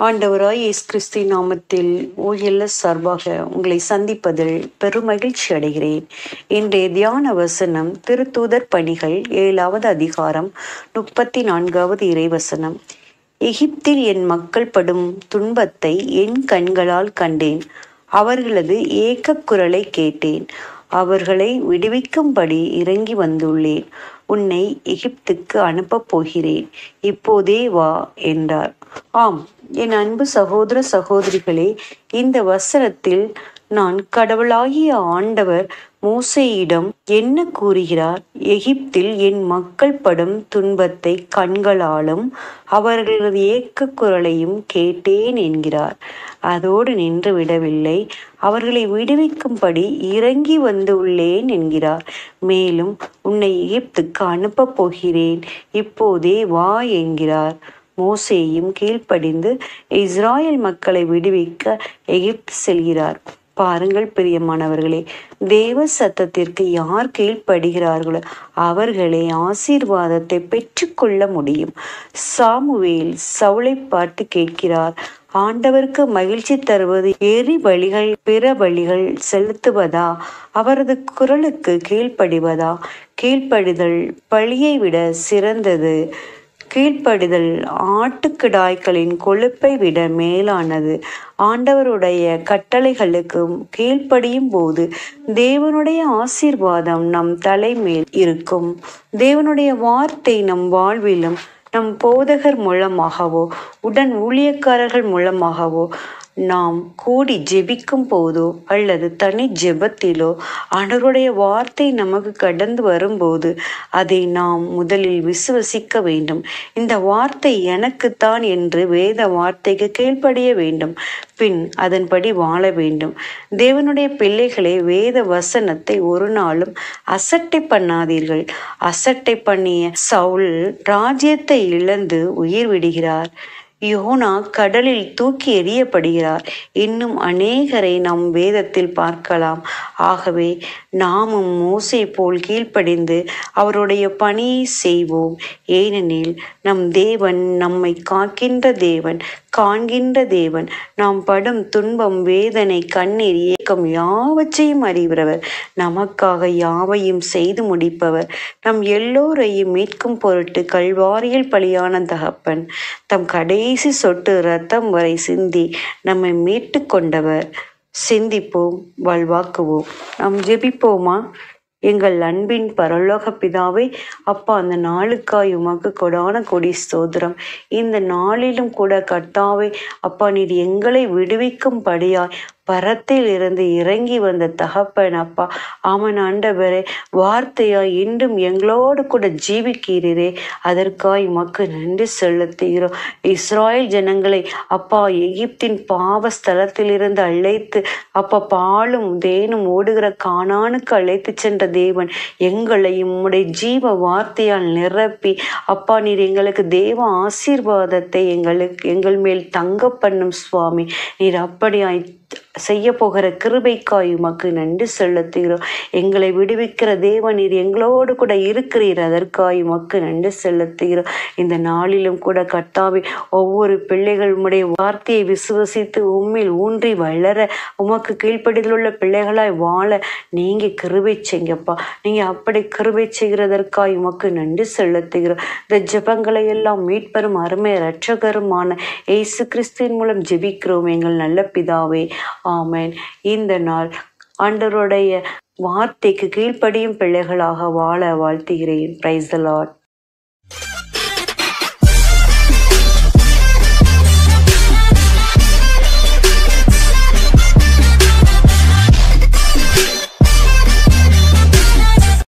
ஆண்டவராய் இயேசு கிறிஸ்து நாமத்தில் ஓஎல்எஸ் சார்பாக உங்களை சந்திப்பதில் பெருமகிழ்ச்சி அடைகிறேன் இன்றைய தியான வசனம் திருத்தூதர் பணிகள் ஏழாவது அதிகாரம் முப்பத்தி நான்காவது இறைவசனம் எகிப்தில் என் மக்கள் படும் துன்பத்தை என் கண்களால் கண்டேன் அவர்களது ஏக்கக் குரலை கேட்டேன் அவர்களை விடுவிக்கும்படி இறங்கி வந்துள்ளேன் உன்னை எகிப்துக்கு அனுப்பப் போகிறேன் இப்போதே வா என்றார் ஆம் என் அன்பு சகோதர சகோதரிகளே இந்த வசனத்தில் நான் கடவுளாகிய ஆண்டவர் மோசேயிடம் என்ன கூறுகிறார் எகிப்தில் என் மக்கள் படும் துன்பத்தை கண்களாலும் அவர்களது ஏக்க குரலையும் கேட்டேன் என்கிறார் அதோடு நின்று விடவில்லை அவர்களை விடுவிக்கும்படி இறங்கி வந்துள்ளேன் என்கிறார் மேலும் உன்னை எகிப்துக்கு அனுப்பப் போகிறேன் இப்போதே வா என்கிறார் மோசேயும் கீழ்ப்படிந்து இஸ்ராயல் மக்களை விடுவிக்க எகிப்து செல்கிறார் பாருங்கள் பிரியமானவர்களே தேவ சத்தத்திற்கு யார் கீழ்ப்படுகிறார்களோ அவர்களே ஆசீர்வாதத்தை பெற்றுக்கொள்ள முடியும் சாமுவேல் சவுளை பார்த்து கேட்கிறார் ஆண்டவருக்கு மகிழ்ச்சி தருவது எரி பலிகள் பிற பலிகள் செலுத்துவதா அவரது குரலுக்கு கீழ்ப்படிவதா கீழ்ப்படிதல் பழியை விட சிறந்தது கீழ்ப்படிதல் ஆட்டுக்கிடாய்களின் கொழுப்பை விட மேலானது ஆண்டவருடைய கட்டளைகளுக்கு கீழ்ப்படியும் போது தேவனுடைய ஆசீர்வாதம் நம் தலைமேல் இருக்கும் தேவனுடைய வார்த்தை நம் வாழ்விலும் நம் போதகர் மூலமாகவோ உடன் ஊழியக்காரர்கள் மூலமாகவோ நாம் கூடி ஜெபிக்கும் போதோ அல்லது தனி ஜெபத்திலோ ஆண்டவருடைய வார்த்தை நமக்கு கடந்து வரும்போது அதை நாம் முதலில் விசுவசிக்க வேண்டும் இந்த வார்த்தை எனக்குத்தான் என்று வேத வார்த்தைக்கு கீழ்ப்படிய வேண்டும் பின் அதன்படி வாழ வேண்டும் தேவனுடைய பிள்ளைகளே வேத வசனத்தை ஒரு நாளும் அசட்டை பண்ணாதீர்கள் அசட்டை பண்ணிய சவுல் ராஜ்யத்தை இழந்து உயிர் விடுகிறார் யோனா கடலில் தூக்கி எறியப்படுகிறார் இன்னும் அநேகரை நாம் வேதத்தில் பார்க்கலாம் ஆகவே நாமும் மோசை போல் கீழ்ப்படிந்து அவருடைய பணியை செய்வோம் ஏனெனில் நம் தேவன் நம்மை காக்கின்ற தேவன் காண்கின்ற தேவன் நாம் படும் துன்பம் வேதனை கண்ணீர் ஏக்கம் யாவற்றையும் அறிகிறவர் நமக்காக யாவையும் செய்து முடிப்பவர் நம் எல்லோரையும் மீட்கும் பொருட்டு கல்வாரியில் பலியான தகப்பன் தம் கடைசி சொட்டு ரத்தம் வரை சிந்தி நம்மை மீட்டு கொண்டவர் சிந்திப்போம் வாழ்வாக்குவோம் நாம் ஜெபிப்போமா எங்கள் அன்பின் பரலோக பிதாவை அப்பா அந்த நாளுக்காய் உமக்கு கொடான கொடி ஸ்தோத்திரம் இந்த நாளிலும் கூட கர்த்தாவை அப்பா நீர் எங்களை விடுவிக்கும்படியாய் பரத்தில் இருந்து இறங்கி வந்த தகப்பன் அப்பா ஆமன் ஆண்டவரே வார்த்தையாய் இன்றும் எங்களோடு கூட ஜீவிக்கிறீரே அதற்காய் உமக்கு நன்றி செலுத்துகிறோம் இஸ்ராயல் ஜனங்களை அப்பா எகிப்தின் பாவ ஸ்தலத்திலிருந்து அழைத்து அப்பா பாலும் தேனும் ஓடுகிற காணானுக்கு அழைத்து சென்ற தேவன் எங்களையும் உம்முடைய ஜீவ வார்த்தையால் நிரப்பி அப்பா நீர் எங்களுக்கு தேவ ஆசீர்வாதத்தை எங்களுக்கு எங்கள் மேல் தங்க பண்ணும் சுவாமி நீர் அப்படியாய் செய்ய போகிற கிருபைக்காய் உமக்கு நன்றி செலுத்துகிறோம் எங்களை விடுவிக்கிற தேவன் நீர் எங்களோடு கூட இருக்கிறீர் அதற்காய் உமக்கு நன்றி செலுத்துகிறோம் இந்த நாளிலும் கூட கர்த்தாவே ஒவ்வொரு பிள்ளைகள் உம்முடைய வார்த்தையை விசுவசித்து உம்மில் ஊன்றி வளர உமக்கு கீழ்ப்படியில் உள்ள பிள்ளைகளாய் வாழ நீங்க கிருபை செய்ங்கப்பா நீங்க அப்படி கிருபை செய்கிறதற்காய் உமக்கு நன்றி செலுத்துகிறோம் இந்த ஜெபங்களை எல்லாம் மீட்பெரும் அருமை இரட்சகருமான இயேசு கிறிஸ்துவின் மூலம் ஜெபிக்கிறோம் எங்கள் நல்ல பிதாவே ஆமேன் இந்த நாள் ஆண்டவருடைய வார்த்தைக்கு கீழ்ப்படியும் பிள்ளைகளாக வாழ வாழ்த்துகிறேன் பிரைஸ் லார்ட்